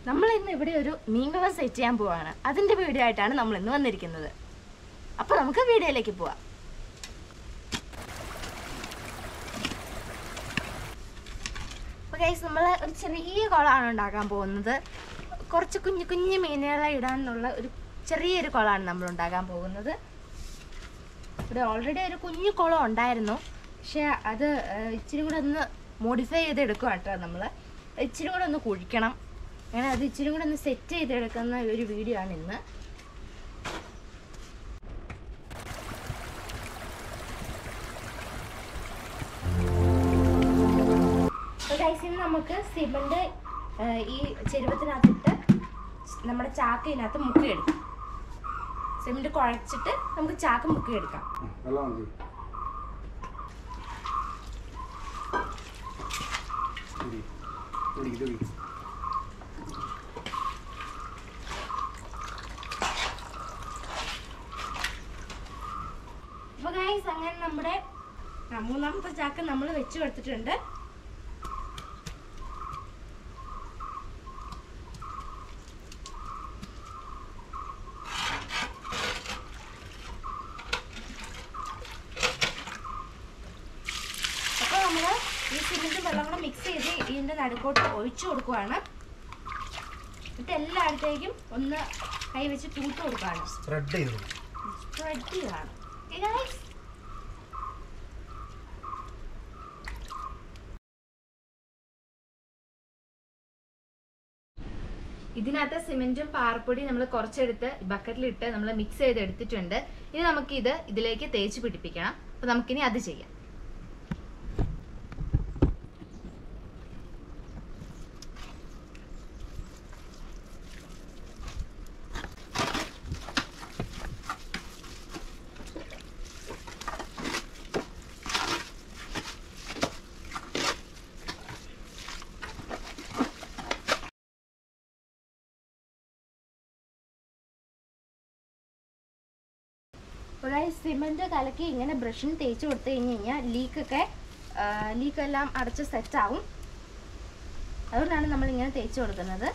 നമ്മൾ ഇന്ന് ഇവിടെ ഒരു മീൻകുളം സെറ്റ് ചെയ്യാൻ പോവാണ് അതിന്റെ വീഡിയോ ആയിട്ടാണ് നമ്മൾ ഇന്ന് വന്നിരിക്കുന്നത് അപ്പൊ നമുക്ക് വീഡിയോയിലേക്ക് പോവാം അപ്പൊ ഗൈസ് നമ്മൾ ഒരു ചെറിയ കുളമാണ് ഉണ്ടാക്കാൻ പോകുന്നത് കുറച്ച് കുഞ്ഞു കുഞ്ഞു മീനുകളെ ഇടാനുള്ള ഒരു ചെറിയൊരു കുളമാണ് നമ്മൾ ഉണ്ടാക്കാൻ പോകുന്നത് ഇവിടെ ഓൾറെഡി ഒരു കുഞ്ഞു കുളം ഉണ്ടായിരുന്നു പക്ഷെ അത് ഏഹ്, ഇച്ചിരി കൂടെ ഒന്ന് മോഡിഫൈ ചെയ്ത് എടുക്കുക കേട്ടോ നമ്മൾ ഇച്ചിരി കൂടെ ഒന്ന് കുഴിക്കണം അങ്ങനെ അത് ഇച്ചിരി കൂടെ ഒന്ന് സെറ്റ് ചെയ്തെടുക്കുന്ന ഒരു വീഡിയോ ആണ് ഇന്ന് അപ്പോൾ guys, ഇനി നമുക്ക് സിമന്റ് ഈ ചെരുവത്തിനകത്തിട്ട് നമ്മുടെ ചാക്ക് ഇതിനകത്ത് മുക്കിയെടുക്കാം സിമന്റ് കുഴച്ചിട്ട് നമുക്ക് ചാക്ക് മുക്കിയെടുക്കാം വെള്ളം മതി ഇടി. ഇടി, ഇത് ഇടി. അപ്പൊ ഗൈസ് അങ്ങനെ നമ്മുടെ ആ, മൂന്നാമത്തെ ചാക്ക് നമ്മൾ വെച്ച് കൊടുത്തിട്ടുണ്ട് അപ്പൊ നമ്മള് ഈ സിമെന്റ് വെള്ളം കൂടെ മിക്സ് ചെയ്ത് ഇതിന്റെ നടുക്കോട്ട് ഒഴിച്ചു കൊടുക്കുവാണ് എന്നിട്ട് എല്ലായിടത്തേക്കും ഒന്ന് കൈ വെച്ച് തൂത്ത് കൊടുക്കുകയാണ് സ്പ്രെഡ് ചെയ്തു സ്പ്രെഡ് ചെയ്താണ് Okay, guys? ഇതിനകത്ത് സിമെന്റും പാറപ്പൊടി നമ്മൾ കുറച്ചെടുത്ത് ബക്കറ്റിലിട്ട് നമ്മൾ മിക്സ് ചെയ്ത് എടുത്തിട്ടുണ്ട് ഇനി നമുക്ക് ഇത് ഇതിലേക്ക് തേച്ച് പിടിപ്പിക്കണം അപ്പൊ നമുക്കിനി അത് ചെയ്യാം ഇവിടെ സിമെന്റ് കലക്കി ഇങ്ങനെ ബ്രഷിന് തേച്ച് കൊടുത്തു കഴിഞ്ഞ് കഴിഞ്ഞാൽ ലീക്കൊക്കെ ലീക്കെല്ലാം അടച്ച് സെറ്റ് ആവും അതുകൊണ്ടാണ് നമ്മൾ ഇങ്ങനെ തേച്ച് കൊടുക്കുന്നത്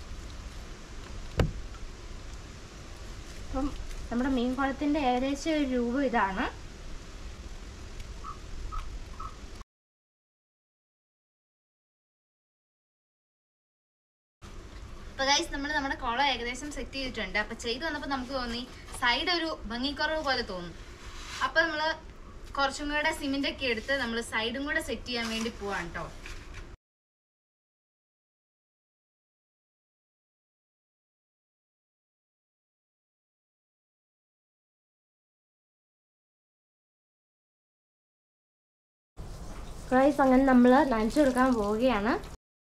അപ്പം നമ്മുടെ മീൻ കുളത്തിന്റെ ഏകദേശം ഒരു രൂപ ഇതാണ് അപ്പൊ ഗൈസ് നമ്മൾ നമ്മുടെ കുളം ഏകദേശം സെറ്റ് ചെയ്തിട്ടുണ്ട് അപ്പൊ ചെയ്തു വന്നപ്പോൾ നമുക്ക് തോന്നി സൈഡ് ഒരു ഭംഗിക്കുറവ് പോലെ തോന്നും അപ്പൊ നമ്മള് കുറച്ചും കൂടെ സിമെന്റ് ഒക്കെ എടുത്ത് നമ്മൾ സൈഡും കൂടെ സെറ്റ് ചെയ്യാൻ വേണ്ടി പോവാണ് കേട്ടോ ഗൈസ് അങ്ങനെ നമ്മൾ നനച്ചു കൊടുക്കാൻ പോവുകയാണ്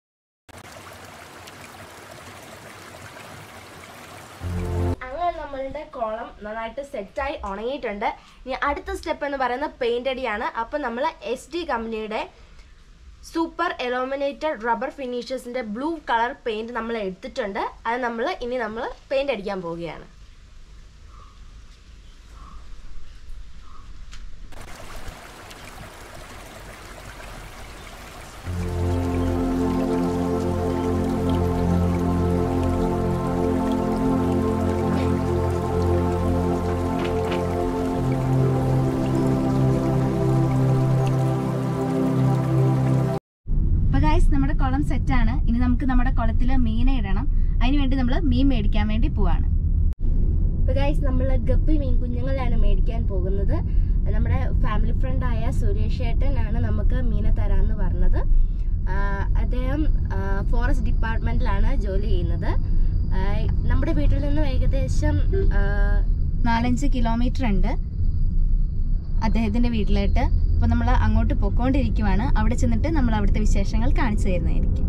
അങ്ങനെ നമ്മളുടെ കുളം നന്നായിട്ട് സെറ്റായി ഉണങ്ങിയിട്ടുണ്ട് ഇനി അടുത്ത സ്റ്റെപ്പ് എന്ന് പറയുന്നത് പെയിന്റ് അടിയാണ് അപ്പം നമ്മൾ എസ് ഡി കമ്പനിയുടെ സൂപ്പർ എലോമിനേറ്റഡ് റബ്ബർ ഫിനിഷേഴ്സിന്റെ ബ്ലൂ കളർ പെയിന്റ് നമ്മൾ എടുത്തിട്ടുണ്ട് അത് നമ്മൾ ഇനി നമ്മൾ പെയിന്റ് അടിക്കാൻ പോവുകയാണ് അപ്പൊ ഗൈസ് നമ്മുടെ കുളം സെറ്റാണ് ഇനി നമുക്ക് നമ്മുടെ കുളത്തിൽ മീനെ ഇടണം അതിന് വേണ്ടി നമ്മൾ മീൻ മേടിക്കാൻ വേണ്ടി പോവാണ് അപ്പൊ ഗൈസ് നമ്മൾ ഗപ്പി മീൻ കുഞ്ഞുങ്ങളാണ് മേടിക്കാൻ പോകുന്നത് നമ്മുടെ ഫാമിലി ഫ്രണ്ട് ആയ സുരേഷ് ഏട്ടനാണ് നമുക്ക് മീനെ തരാന്ന് പറഞ്ഞത് ആഹ് അദ്ദേഹം ഫോറസ്റ്റ് ഡിപ്പാർട്ട്മെന്റിലാണ് ജോലി ചെയ്യുന്നത് ആഹ് നമ്മുടെ വീട്ടിൽ നിന്നും ഏകദേശം ആഹ് നാലഞ്ച് കിലോമീറ്റർ ഉണ്ട് അദ്ദേഹത്തിന്റെ വീട്ടിലായിട്ട് അപ്പൊ നമ്മൾ അങ്ങോട്ട് പൊക്കോണ്ടിരിക്കുവാണ് അവിടെ ചെന്നിട്ട് നമ്മൾ അവിടുത്തെ വിശേഷങ്ങൾ കാണിച്ചു തരുന്നതായിരിക്കും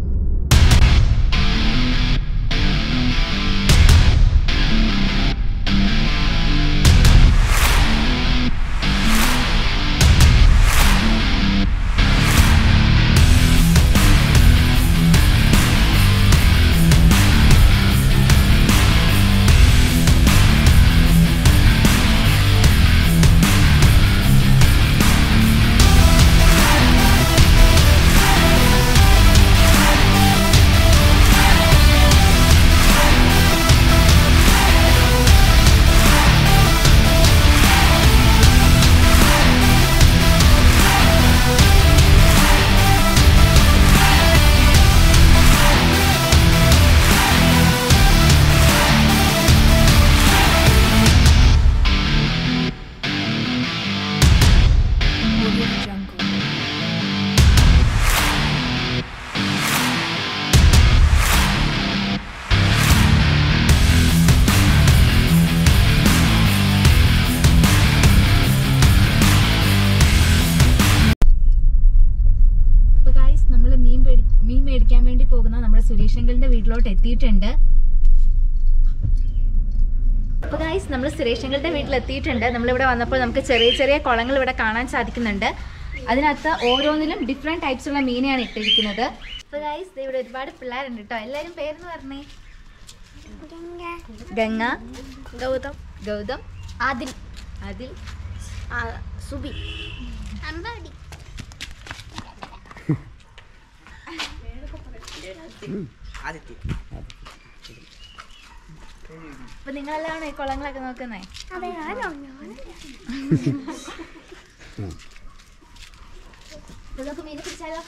Thank വേണ്ടി പോകുന്ന നമ്മുടെ സുരേഷങ്കലിന്റെ വീട്ടിലോട്ട് എത്തിയിട്ടുണ്ട് അപ്പോൾ ഗൈസ് നമ്മൾ സുരേഷങ്കലിന്റെ വീട്ടിൽ എത്തിയിട്ടുണ്ട് നമ്മളിവിടെ വന്നപ്പോൾ നമുക്ക് ചെറിയ ചെറിയ കുളങ്ങൾ ഇവിടെ കാണാൻ സാധിക്കുന്നുണ്ട് അതിനകത്ത് ഓരോന്നിലും ഡിഫറെൻറ്റ് ടൈപ്സ് ഉള്ള മീനെയാണ് ഇട്ടിരിക്കുന്നത് അപ്പോൾ ഗൈസ് ഇവിടെ ഒരുപാട് പിള്ളേരുണ്ട് കേട്ടോ എല്ലാവരും പേരെന്ന് പറഞ്ഞേ ഗംഗ ഗൗതം ഗൗതം ആദിൽ ആദിൽ സുബി അമ്പാടി അപ്പൊ നിങ്ങളെല്ലാം ഈ കുളങ്ങളൊക്കെ നോക്കുന്നേ അതെ ഞാനോ അപ്പൊ നമുക്ക് മീനെ പിടിച്ചാലോ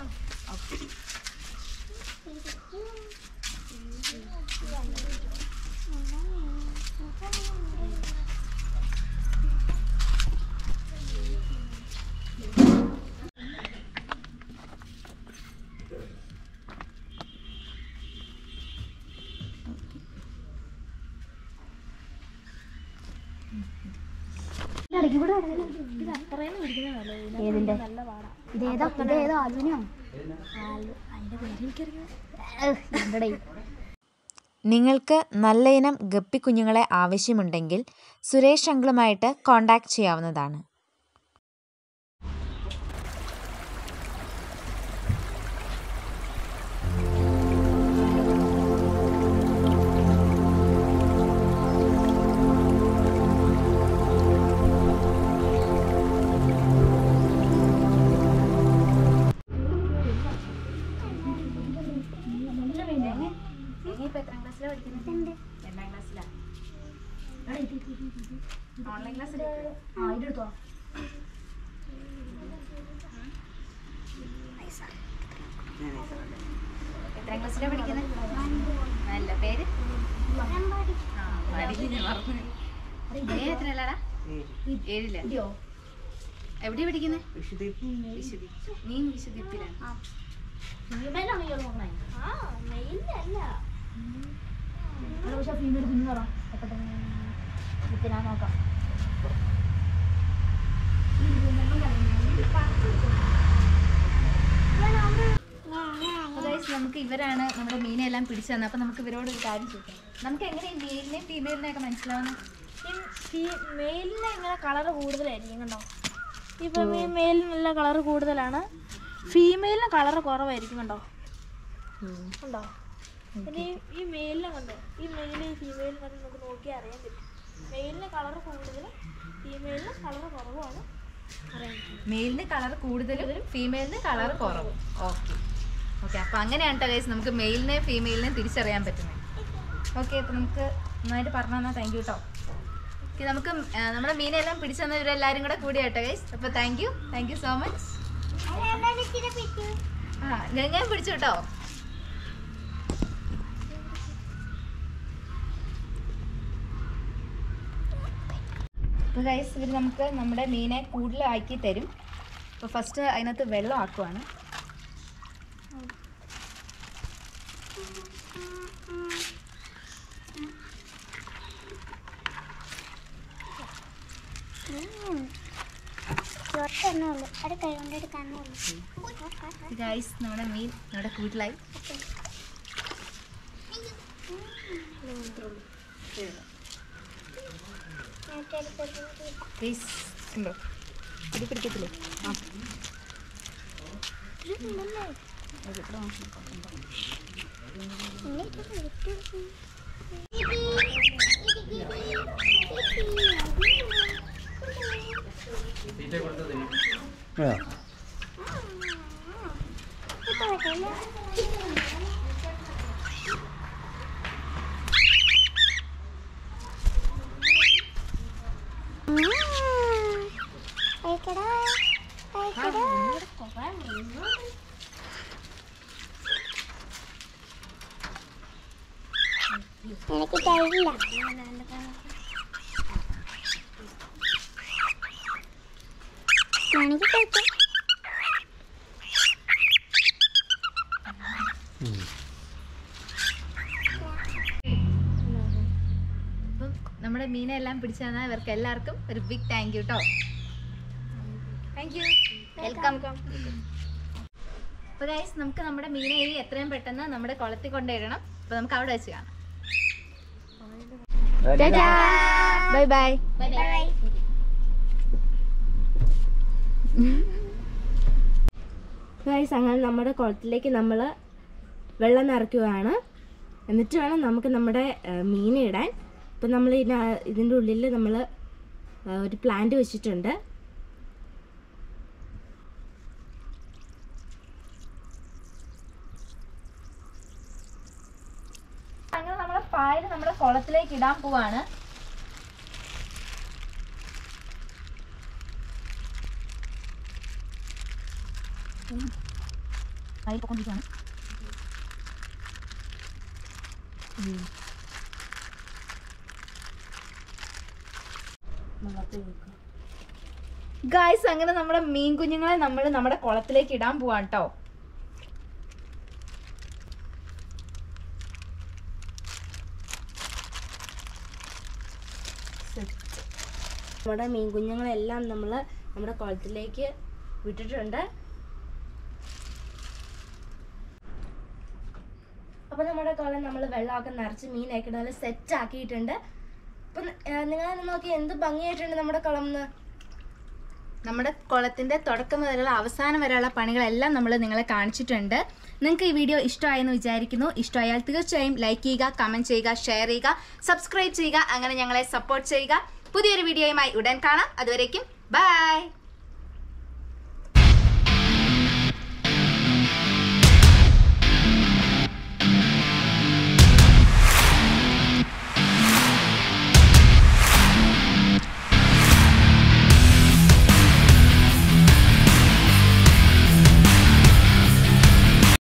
ഏതിന്റെ ഇതേതാ ഇതേതാ ആലുവിനോ അതിന്റെ നിങ്ങൾക്ക് നല്ല ഇനം ഗപ്പിക്കുഞ്ഞുങ്ങളെ ആവശ്യമുണ്ടെങ്കിൽ സുരേഷ് അങ്കിളുമായിട്ട് കോൺടാക്റ്റ് ചെയ്യാവുന്നതാണ് ഇപ്പൊ എത്രാം ക്ലാസ്സിലാണ് പഠിക്കുന്നത് രണ്ടാം ക്ലാസ്സിലാണ് ഓൺലൈൻ ക്ലാസ്സിൽ ആ ഇതെടുത്തോ എത്രാം ക്ലാസ്സിലാണ് പഠിക്കുന്നത് നല്ല പേര് ആ, മടിയിൽ ഞാൻ മറന്നു. നീ എത്രയല്ലടാ ഏഴില്ല എവിടെയാ പഠിക്കുന്നത് വിശുദ്ധി നീ വിശുദ്ധിപ്പിലാണ് പക്ഷെ ഫീമെയിൽ കുഞ്ഞു പറ ഞാൻ നോക്കാം അപ്പൊ guys, നമുക്ക് ഇവരാണ് നമ്മുടെ മീനെല്ലാം പിടിച്ചു തന്നെ അപ്പൊ നമുക്ക് ഇവരോട് ഒരു കാര്യം ചോദിക്കാം നമുക്ക് എങ്ങനെ മെയിലിനെയും ഫീമെയിലിനെ ഒക്കെ മനസ്സിലാവുന്നത് മെയിലിന് ഇങ്ങനെ കളർ കൂടുതലായിരിക്കും കണ്ടോ ഇപ്പം ഈ മെയിലിന് നല്ല കളർ കൂടുതലാണ് ഫീമെയിലിന് കളർ കുറവായിരിക്കും കണ്ടോ കണ്ടോ പിന്നെ ഈ- ഈ മെയിലിനെ കണ്ടോ ഈ മെയിലും ഈ ഫീമെയിലും കണ്ട് നമുക്ക് നോക്കിയാൽ അറിയാൻ പറ്റും മെയിലിന് കളർ കൂടുതൽ ഫീമെയിലിന് കളർ കുറവാണ് അറിയാൻ പറ്റും മെയിലിന് കളർ കൂടുതലും ഫീമെയിലിന് കളർ കുറവും ഓക്കെ ഓക്കെ അപ്പൊ അങ്ങനെയാണ് കേട്ടോ ഗൈസ് നമുക്ക് മെയിലിനെ ഫീമെയിലിനെ തിരിച്ചറിയാൻ പറ്റുന്നത് ഓക്കെ അപ്പൊ നമുക്ക് നന്നായിട്ട് പറഞ്ഞു തന്നാൽ താങ്ക് യു കേട്ടോ ഓക്കെ നമുക്ക് ആ, നമ്മുടെ മീനെല്ലാം പിടിച്ചു തന്ന ഇവരെല്ലാവരും കൂടെ കൂടി കേട്ടോ ഗൈസ് അപ്പോൾ thank you thank you so much ആ ഗംഗയും പിടിച്ചു കേട്ടോ അപ്പോൾ ഗൈസ് ഇവർ നമുക്ക് നമ്മുടെ മീനെ കൂടുതലാക്കി തരും അപ്പോൾ ഫസ്റ്റ് അതിനകത്ത് വെള്ളം ആക്കുവാണ് ഒരെണ്ണേ ഉള്ളൂ അത് കൈ കൊണ്ടെടുക്കാനേ ഉള്ളൂ ഗൈസ് നമ്മുടെ മീൻ നമ്മുടെ കൂട്ടിലായി ഗൈസ് ഉണ്ടോ ഇത് പിടിക്കത്തില്ലേ ആ എനിക്ക് തരില്ല എനിക്ക് കഴിക്കാം അപ്പം നമ്മുടെ മീനെ എല്ലാം പിടിച്ചു തന്നാൽ ഇവർക്ക് എല്ലാവർക്കും ഒരു ബിഗ് താങ്ക് യു കേട്ടോ താങ്ക് യു വെൽക്കം അപ്പോൾ അപ്പൊ ഗൈസ് നമുക്ക് നമ്മുടെ മീനെ ഇനി എത്രയും പെട്ടെന്ന് നമ്മുടെ കുളത്തിൽ കൊണ്ടുവരണം അപ്പൊ നമുക്ക് അവിടെ വെച്ച് കാണാം ബൈ ബൈ ബൈ ഗൈസ് അങ്ങനെ നമ്മുടെ കുളത്തിലേക്ക് നമ്മൾ വെള്ളം നിറയ്ക്കുകയാണ് എന്നിട്ട് വേണം നമുക്ക് നമ്മുടെ ഏഹ്, മീനെ ഇടാൻ ഇപ്പം നമ്മൾ ഇതിന ഇതിൻ്റെ ഉള്ളിൽ നമ്മൾ ഒരു പ്ലാന്റ് വെച്ചിട്ടുണ്ട് അങ്ങനെ നമ്മുടെ പായൽ നമ്മുടെ കുളത്തിലേക്ക് ഇടാൻ പോവാണ് പായൽ പൊക്കൊണ്ടിരിക്കുകയാണ് ഗായ്സ് അങ്ങനെ നമ്മുടെ മീൻ കുഞ്ഞുങ്ങളെ നമ്മൾ നമ്മുടെ കുളത്തിലേക്ക് ഇടാൻ പോവാണ് കേട്ടോ നമ്മുടെ മീൻ കുഞ്ഞുങ്ങളെല്ലാം നമ്മൾ നമ്മുടെ കുളത്തിലേക്ക് വിട്ടിട്ടുണ്ട് അപ്പൊ നമ്മുടെ കുളം നമ്മൾ വെള്ളമൊക്കെ നിറച്ച് മീനൊക്കെ നല്ല സെറ്റ് ആക്കിയിട്ടുണ്ട് അപ്പൊ നിങ്ങൾ നോക്കി എന്ത് ഭംഗിയായിട്ടുണ്ട് നമ്മുടെ കുളം എന്ന് നമ്മുടെ കുളത്തിന്റെ തുടക്കം മുതലുള്ള അവസാനം വരെയുള്ള പണികളെല്ലാം നമ്മൾ നിങ്ങളെ കാണിച്ചിട്ടുണ്ട് നിങ്ങൾക്ക് ഈ വീഡിയോ ഇഷ്ടമായെന്ന് വിചാരിക്കുന്നു ഇഷ്ടമായാൽ തീർച്ചയായും ലൈക്ക് ചെയ്യുക കമന്റ് ചെയ്യുക ഷെയർ ചെയ്യുക സബ്സ്ക്രൈബ് ചെയ്യുക അങ്ങനെ ഞങ്ങളെ സപ്പോർട്ട് ചെയ്യുക പുതിയൊരു വീഡിയോയുമായി ഉടൻ കാണാം അതുവരേക്കും ബൈ